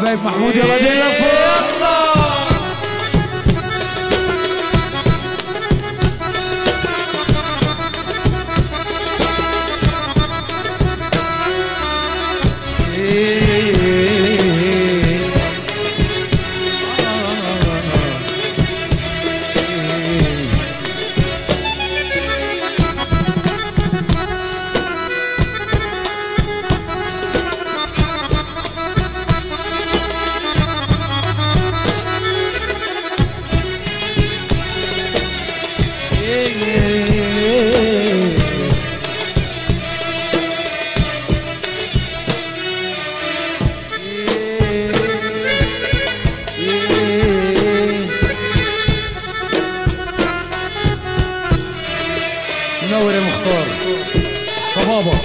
حبايب محمود يا بديلة فوق منور يا مختار صبابة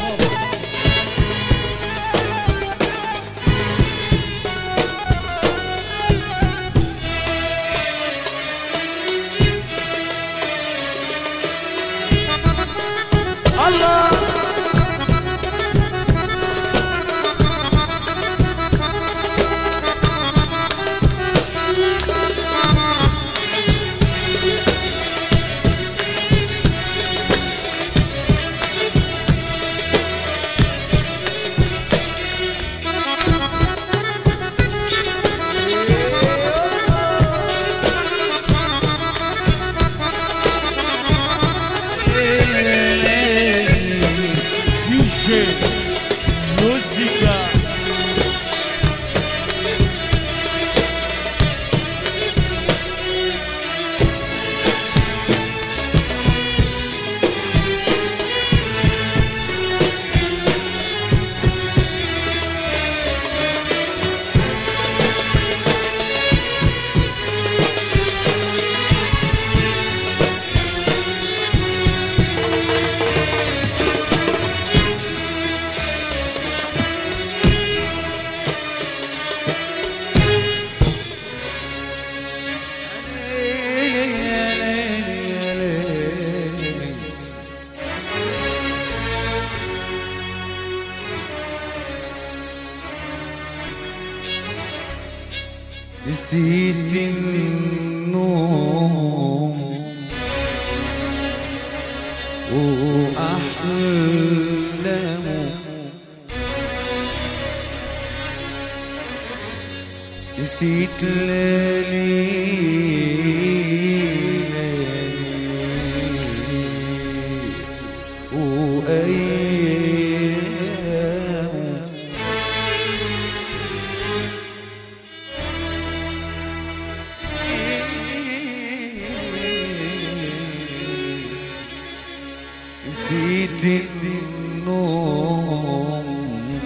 الله DJ Música نسيت النوم وأحلامه نسيت ليالي وأيامه نسيت النوم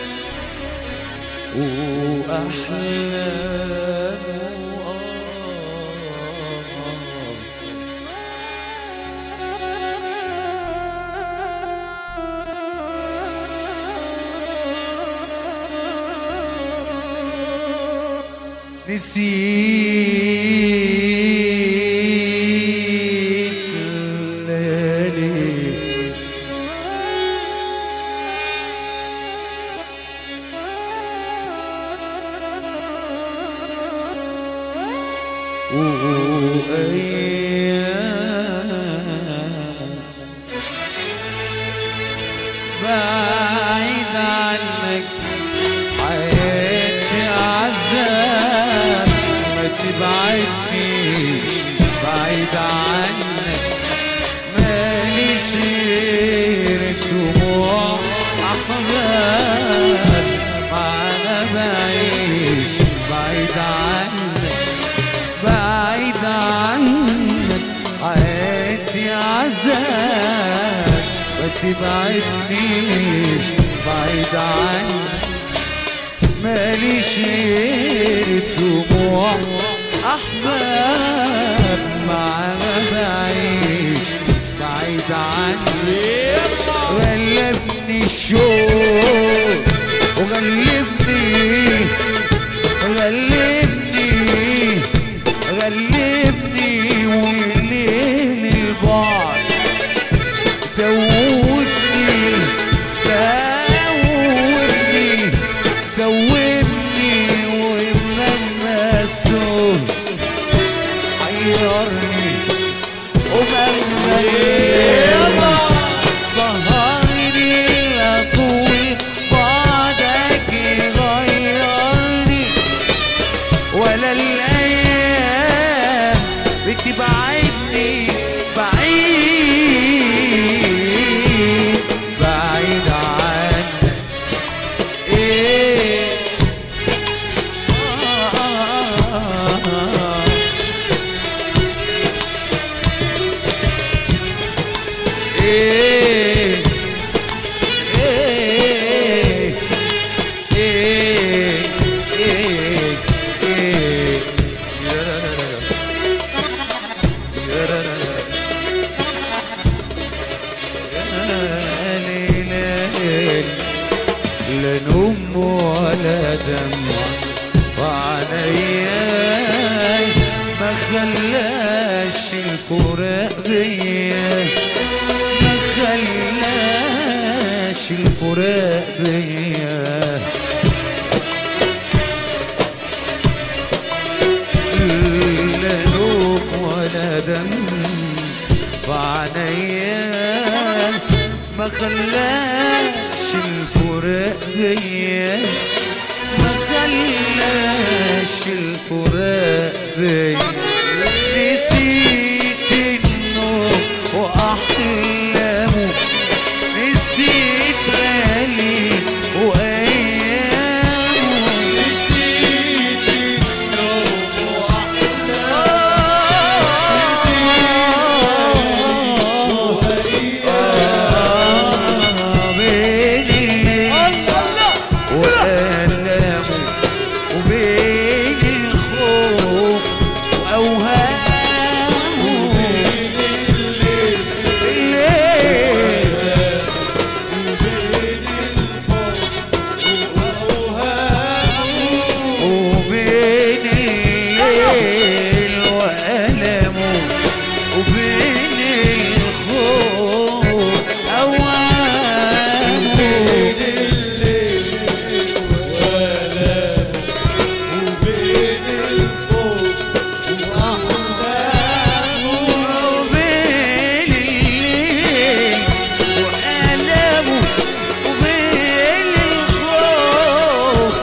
وأحلام نسيت الليالي وأيام بعيد عنك حياتي عذاب ما تبعدنيش بعيد عنك ماليش غير دموع أحباب معانا بعيش بعيد عنك بعيد عنك حياتي عذاب ما تبعدنيش بعيد عنك ماليش غير الدموع احباب معانا بعيش بعيد عني غلبني الشوق وغلبني غلبني غلبني وليل البعد دوبني دوبني دوبني ولا الايام بتبعدني بعيد بعيد عنك ايه آه ايه ايه ايه ايه ايه يا لا لا لا لا. يا لا لا لا. يا ليل ليل. لا نوم ولا دمع وعلياي ما خلاش الفراق بيا ما خلاش الفراق بيا لا نوم ولا دم وعليا ما خلاش الفراق بيا ما خلاش الفراق بيا نسيت النوم واحلامه نسيت غالي وايامه نسيت النوم واحلامه بين الليل وألمه وبين الخوف وأوهامه الليل وبين الليل وألمه وبين الخوف أوهامه وبين الليل وألمه وبين الخوف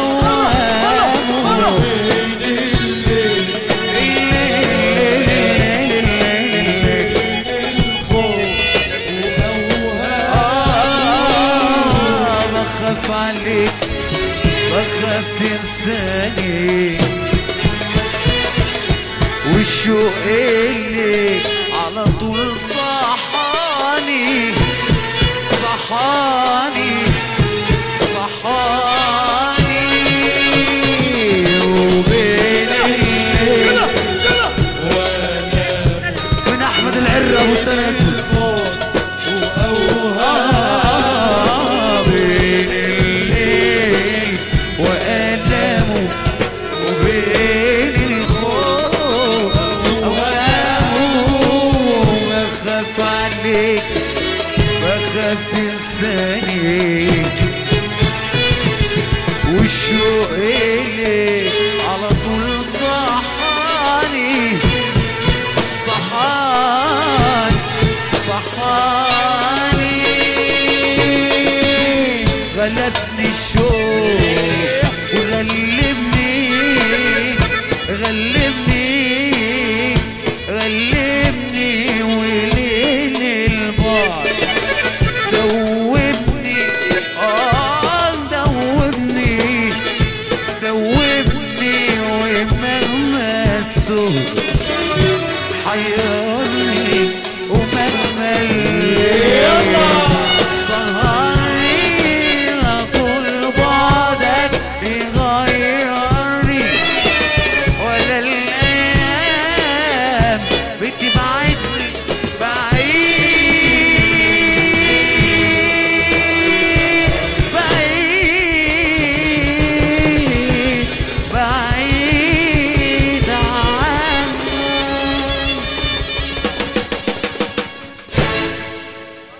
وأوهامه آه بخاف عليك بخاف تنساني والشوق اللي على طول صحاني صحاني صحاني وبين الليل من احمد العرة ابو سند آه، بين الليل وألمه وبين الخوف أوهامه بخاف عليك بخاف تنساني والشوق اللي على طول صحاني صحاني صحاني غلبني الشوق وغلبني غلبني غلبني وليل البعد دوبني اه دوبني دوبني ومهما السهل حياتي